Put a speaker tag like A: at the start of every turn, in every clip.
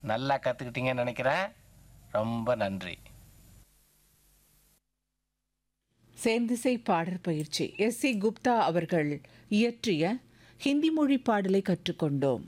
A: நல்லா கற்றுக்கிட்டீங்கன்னு நினைக்கிறேன் ரொம்ப நன்றி
B: சேர்ந்திசை பாடற் பயிற்சி எஸ் சி குப்தா அவர்கள் இயற்றிய ஹிந்தி மொழி பாடலை கற்றுக்கொண்டோம்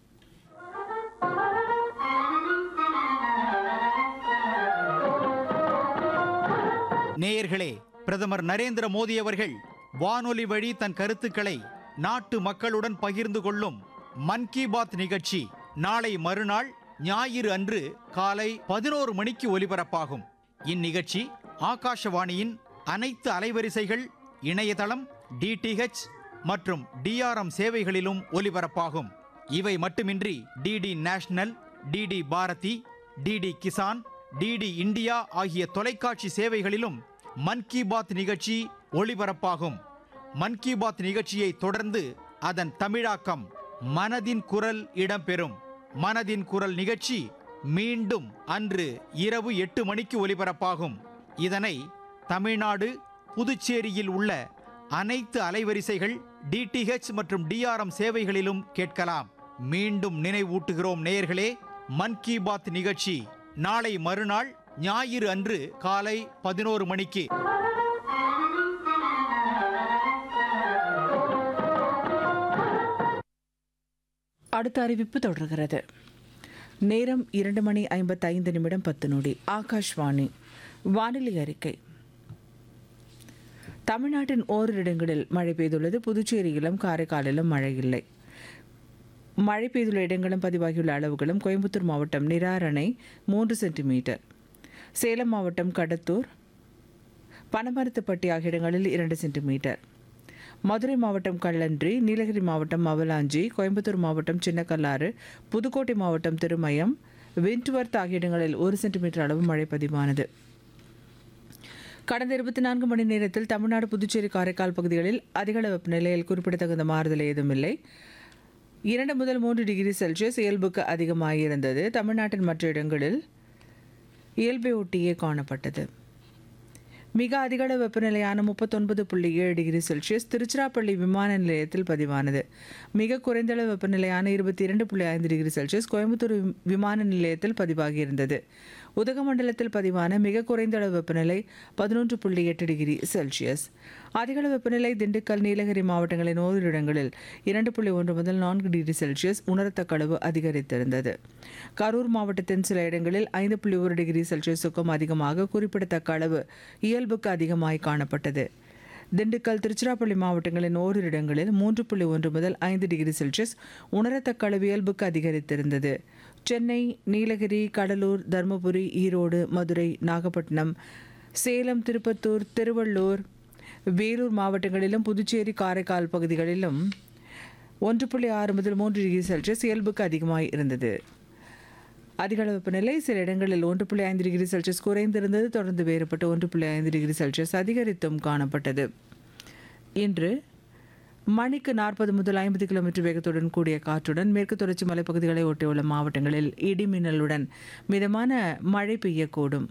C: நேயர்களே பிரதமர் நரேந்திர மோடி அவர்கள் வானொலி வழி தன் கருத்துக்களை நாட்டு மக்களுடன் பகிர்ந்து கொள்ளும் மன் கி பாத் நிகழ்ச்சி நாளை மறுநாள் ஞாயிறு அன்று காலை பதினோரு மணிக்கு ஒலிபரப்பாகும் இந்நிகழ்ச்சி ஆகாஷவாணியின் அனைத்து அலைவரிசைகள் இணையதளம் டிடிஹெச் மற்றும் டிஆர்எம் சேவைகளிலும் ஒலிபரப்பாகும் இவை மட்டுமின்றி DD National DD Bharati DD Kisan DD India ஆகிய தொலைக்காட்சி சேவைகளிலும் மன் கி பாத் நிகழ்ச்சி ஒளிபரப்பாகும் மன் கி பாத் நிகழ்ச்சியை தொடர்ந்து அதன் தமிழாக்கம் மனதின் குரல் இடம்பெறும் மனதின் குரல் நிகழ்ச்சி மீண்டும் அன்று இரவு எட்டு மணிக்கு ஒலிபரப்பாகும் இதனை தமிழ்நாடு புதுச்சேரியில் உள்ள அனைத்து அலைவரிசைகள் டிடிஹெச் மற்றும் டிஆர்எம் சேவைகளிலும் கேட்கலாம் மீண்டும் நினைவூட்டுகிறோம் நேயர்களே மன் கி பாத் நிகழ்ச்சி நாளை மறுநாள் ஞாயிறு அன்று காலை பதினோரு மணிக்கு
B: அடுத்த அறிவிப்பு தொடர்கிறது நேரம் இரண்டு மணி ஐம்பத்தைந்து நிமிடம் பத்து நொடி ஆகாஷ்வாணி வானிலை அறிக்கை தமிழ்நாட்டின் ஓரிரு இடங்களில் மழை பெய்துள்ளது புதுச்சேரியிலும் காரைக்காலிலும் மழை இல்லை மழை பெய்துள்ள இடங்களும் பதிவாகியுள்ள அளவுகளும் கோயம்புத்தூர் மாவட்டம் நிராரணை மூன்று சென்டிமீட்டர் சேலம் மாவட்டம் கடத்தூர் பனமரத்துப்பட்டி ஆகிய இடங்களில் இரண்டு சென்டிமீட்டர் மதுரை மாவட்டம் கள்ளன்றி நீலகிரி மாவட்டம் அவலாஞ்சி கோயம்புத்தூர் மாவட்டம் சின்னக்கல்லாறு புதுக்கோட்டை மாவட்டம் திருமயம் வின்ட்வர்த் ஆகிய இடங்களில் ஒரு சென்டிமீட்டர் அளவு மழை பதிவானது கடந்த இருபத்தி நான்கு மணி நேரத்தில் தமிழ்நாடு புதுச்சேரி காரைக்கால் பகுதிகளில் அதிகளவு வெப்பநிலையில் குறிப்பிடத்தகுந்த மாறுதல் ஏதும் இல்லை இரண்டு முதல் மூன்று டிகிரி செல்சியஸ் இயல்புக்கு அதிகமாகியிருந்தது தமிழ்நாட்டின் மற்ற இடங்களில் இயல்பை ஒட்டியே காணப்பட்டது மிக அதிகள வெப்பநிலையான முப்பத்தொன்பது புள்ளி ஏழு டிகிரி செல்சியஸ் திருச்சிராப்பள்ளி விமான நிலையத்தில் பதிவானது மிக குறைந்த அளவு வெப்பநிலையான இருபத்தி இரண்டு புள்ளி ஐந்து டிகிரி செல்சியஸ் கோயம்புத்தூர் வி- விமான நிலையத்தில் பதிவாகியிருந்தது உதகமண்டலத்தில் பதிவான மிக குறைந்த அளவு வெப்பநிலை பதினொன்று புள்ளி எட்டு டிகிரி செல்சியஸ் அதிகள வெப்பநிலை திண்டுக்கல் நீலகிரி மாவட்டங்களின் ஓரிரு இடங்களில் இரண்டு புள்ளி ஒன்று முதல் நான்கு டிகிரி செல்சியஸ் உணரத்தக்க அளவு அதிகரித்திருந்தது கரூர் மாவட்டத்தின் சில இடங்களில் ஐந்து புள்ளி ஒரு டிகிரி செல்சியஸுக்கும் அதிகமாக குறிப்பிடத்தக்க அளவு இயல்புக்கு அதிகமாய் காணப்பட்டது திண்டுக்கல் திருச்சிராப்பள்ளி மாவட்டங்களின் ஓரிரு இடங்களில் மூன்று புள்ளி ஒன்று முதல் ஐந்து டிகிரி செல்சியஸ் உணரத்தக்க அளவு இயல்புக்கு அதிகரித்திருந்தது சென்னை நீலகிரி கடலூர் தருமபுரி ஈரோடு மதுரை நாகப்பட்டினம் சேலம் திருப்பத்தூர் திருவள்ளூர் வேலூர் மாவட்டங்களிலும் புதுச்சேரி காரைக்கால் பகுதிகளிலும் ஒன்று புள்ளி ஆறு முதல் மூன்று டிகிரி செல்சியஸ் இயல்புக்கு அதிகமாய் இருந்தது அதிகளவு வெப்பநிலை சில இடங்களில் ஒன்று புள்ளி ஐந்து டிகிரி செல்சியஸ் குறைந்திருந்தது தொடர்ந்து வேறுபட்டு ஒன்று புள்ளி ஐந்து டிகிரி செல்சியஸ் அதிகரித்தும் காணப்பட்டது இன்று மணிக்கு நாற்பது முதல் ஐம்பது கிலோமீட்டர் வேகத்துடன் கூடிய காற்றுடன் மேற்கு தொடர்ச்சி மலைப்பகுதிகளை ஒட்டியுள்ள மாவட்டங்களில் இடி மின்னலுடன் மிதமான மழை பெய்யக்கூடும்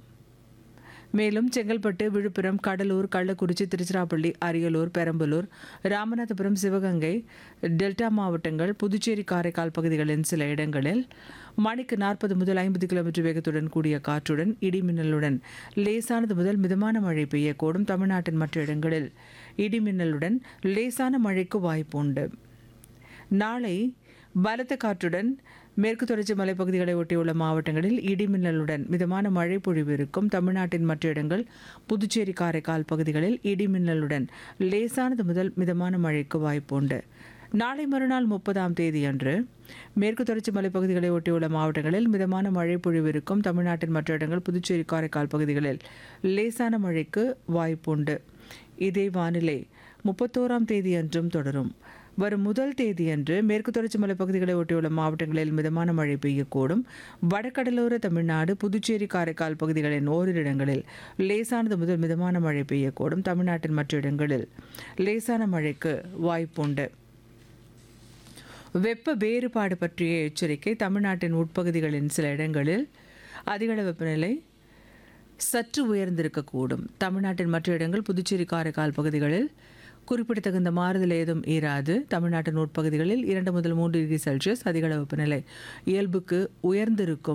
B: மேலும் செங்கல்பட்டு விழுப்புரம் கடலூர் கள்ளக்குறிச்சி திருச்சிராப்பள்ளி அரியலூர் பெரம்பலூர் ராமநாதபுரம் சிவகங்கை டெல்டா மாவட்டங்கள் புதுச்சேரி காரைக்கால் பகுதிகளின் சில இடங்களில் மணிக்கு நாற்பது முதல் ஐம்பது கிலோமீட்டர் வேகத்துடன் கூடிய காற்றுடன் இடி மின்னலுடன் லேசானது முதல் மிதமான மழை பெய்யக்கூடும் தமிழ்நாட்டின் மற்ற இடங்களில் இடி மின்னலுடன் லேசான மழைக்கு வாய்ப்பு உண்டு நாளை பலத்த காற்றுடன் மேற்கு தொடர்ச்சி மலைப்பகுதிகளை ஒட்டியுள்ள மாவட்டங்களில் இடிமின்னலுடன் மிதமான மழை பொழிவு இருக்கும் தமிழ்நாட்டின் மற்ற இடங்கள் புதுச்சேரி காரைக்கால் பகுதிகளில் இடிமின்னலுடன் லேசானது முதல் மிதமான மழைக்கு வாய்ப்பு உண்டு நாளை மறுநாள் முப்பதாம் தேதியன்று மேற்கு தொடர்ச்சி மலைப்பகுதிகளை ஒட்டியுள்ள மாவட்டங்களில் மிதமான மழை பொழிவு இருக்கும் தமிழ்நாட்டின் மற்ற இடங்கள் புதுச்சேரி காரைக்கால் பகுதிகளில் லேசான மழைக்கு வாய்ப்புண்டு இதே வானிலை முப்பத்தோராம் தேதியன்றும் தொடரும் வரும் முதல் தேதியன்று மேற்கு தொடர்ச்சி மலைப்பகுதிகளை ஒட்டியுள்ள மாவட்டங்களில் மிதமான மழை பெய்யக்கூடும் வடகடலோர தமிழ்நாடு புதுச்சேரி காரைக்கால் பகுதிகளின் ஓரிரு இடங்களில் லேசானது முதல் மிதமான மழை பெய்யக்கூடும் தமிழ்நாட்டின் மற்ற இடங்களில் லேசான மழைக்கு வாய்ப்புண்டு வெப்ப வேறுபாடு பற்றிய எச்சரிக்கை தமிழ்நாட்டின் உட்பகுதிகளின் சில இடங்களில் அதிகள வெப்பநிலை சற்று உயர்ந்திருக்கக்கூடும் தமிழ்நாட்டின் மற்ற இடங்கள் புதுச்சேரி காரைக்கால் பகுதிகளில் குறிப்பிடத்தகுந்த மாறுதல் ஏதும் இராது தமிழ்நாட்டின் உட்பகுதிகளில் இரண்டு முதல் மூன்று டிகிரி செல்சியஸ் அதிகளவு வெப்பநிலை இயல்புக்கு உயர்ந்திருக்கும்